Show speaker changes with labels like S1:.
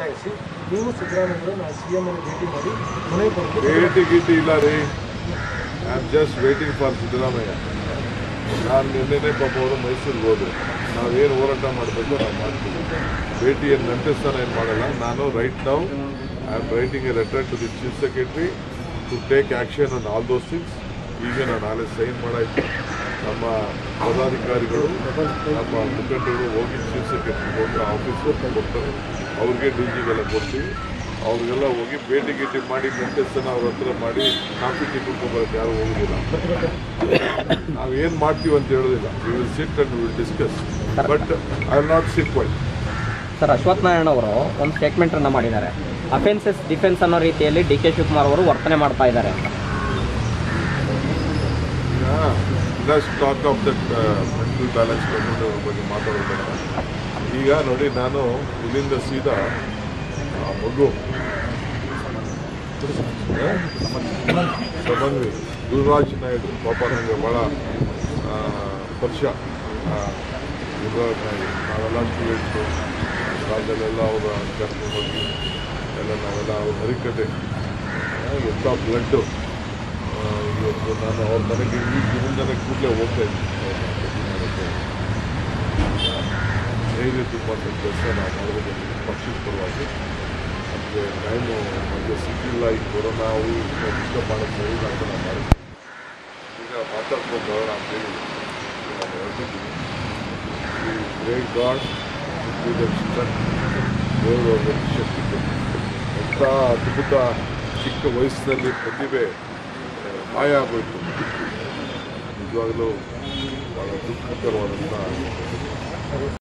S1: ಒತ್ತಾಯಿಸಿ ನೀವು ಸಿದ್ದರಾಮಯ್ಯವರು ನಾವು ಸಿ ಎಂ ಅನ್ನು ಭೇಟಿ ಮಾಡಿ ಮನೆ ಕೊಡೋಕೆ
S2: ಭೇಟಿ ಗೀಟಿ ಇಲ್ಲ ರೀ I am just waiting for Siddaramaiah ನಾನು ನಿನ್ನೆನೇ ಪಾಪ ಅವರು ಮೈಸೂರಿಗೆ ಹೋದ್ರು ನಾವೇನು ಹೋರಾಟ ಮಾಡಬೇಕು ನಾವು ಮಾಡ್ತೀವಿ ಭೇಟಿ ಏನು ನಂಟಿಸ್ತಾನೆ ಏನು ಮಾಡಲ್ಲ ನಾನು right now I am writing a letter to the chief secretary to take action on all those things ಈಗ ನಾನು ನಾಳೆ ಸೈನ್ ಮಾಡಾಯ್ತು ನಮ್ಮ ಪದಾಧಿಕಾರಿಗಳು ನಮ್ಮ ಮುಖಂಡರು ಹೋಗಿ ಚೀಫ್ ಸೆಕ್ರೆಟರಿ ಹೋಗಿ ಆಫೀಸ್ ಕೊಡ್ತಾರೆ ಅವ್ರಿಗೆ ಡಿ ಜಿಗೆಲ್ಲ ಕೊಡ್ತೀವಿ ಅವ್ರಿಗೆಲ್ಲ ಹೋಗಿ ಭೇಟಿ ಗೀಟಿ ಮಾಡಿ ಮೆಂಟೆಸ್ಸನ್ನು ಅವ್ರ ಹತ್ರ ಮಾಡಿ ಕಾಫಿ ಟೀ ಕುಡ್ಕೊಂಬರಕ್ಕೆ ಯಾರು ಹೋಗೋದಿಲ್ಲ ನಾವು ಏನು ಮಾಡ್ತೀವಿ ಅಂತ ಹೇಳೋದಿಲ್ಲ we will sit and will discuss but I will not sit why
S3: sir Ashwath Narayana ಅವರು ಒಂದು ಸ್ಟೇಟ್ಮೆಂಟ್ ಅನ್ನ ಮಾಡಿದ್ದಾರೆ ಅಫೆನ್ಸಸ್ ಡಿಫೆನ್ಸ್ ಅನ್ನೋ ರೀತಿಯಲ್ಲಿ ಡಿ ಕೆ ಶಿವಕುಮಾರ್ ಅವರು ವರ್ತನೆ ಮಾಡ್ತಾ ಇದ್ದಾರೆ ಅಂತ
S2: less talk of that mental balance ಬಗ್ಗೆ ಮಾತಾಡೋದಲ್ಲ ಈಗ ನೋಡಿ ನಾನು ಇಲ್ಲಿಂದ ಸೀದಾ ಆ ಮಗು ಸಮನ್ವಿ ಗುರುರಾಜ್ ನಾಯ್ಡು ಪಾಪ ನನಗೆ ಭಾಳ ಆ, ಪರಿಚಯ ಆ, ಗುರುರಾಜ್ ನಾಯ್ಡು ನಾವೆಲ್ಲ ಸ್ಟೂಡೆಂಟ್ಸು ಕಾಲದಲ್ಲೆಲ್ಲ ಅವರ ಕರ್ಕೊಂಡು ಹೋಗಿ ಎಲ್ಲ ನಾವೆಲ್ಲ ಅವ್ರ ಹರಿಕತೆ ಆ, ಎಂಥ ಬ್ಲಡ್ಡು ಇವತ್ತು ನಾನು ಅವ್ರ ಮನೆಗೆ ಈ ಜೀವನದಲ್ಲಿ ಕೂಡಲೇ ಹೋಗ್ತಾ ಇದ್ದೀನಿ ಧೈರ್ಯ ತುಂಬುವಂಥ ಕೆಲಸ ನಾವು ಮಾಡಬೇಕು ಪಕ್ಷದ ಪರವಾಗಿ ನಮಗೆ ಟೈಮು ನಮಗೆ ಸಿಕ್ಕಿಲ್ಲ ಈ ಕೊರೋನಾ ಅವು ಡಿಸ್ಟರ್ಬ್ ಮಾಡೋದು ಸರಿ ಅಂತ ನಾವು ಮಾಡಿದ್ವಿ ಈಗ ಮಾತಾಡ್ಕೊಂಡು ಬರೋಣ ಅಂತೇಳಿ ನಾನು ಹೇಳ್ತಿದ್ದೀನಿ ಈ ಗ್ರೇಟ್ ಗಾಡ್ ದೇವರು ಅವ್ರಿಗೆ ಶಕ್ತಿ ಕೊಟ್ಟು ಎಂಥ ಅದ್ಭುತ ಚಿಕ್ಕ ವಯಸ್ಸಿನಲ್ಲಿ ಪ್ರತಿಭೆ ಆ, ಮಾಯ ಆಗೋಯ್ತು ನಿಜವಾಗಲೂ ಭಾಳ ದುಃಖಕರವಾದಂಥ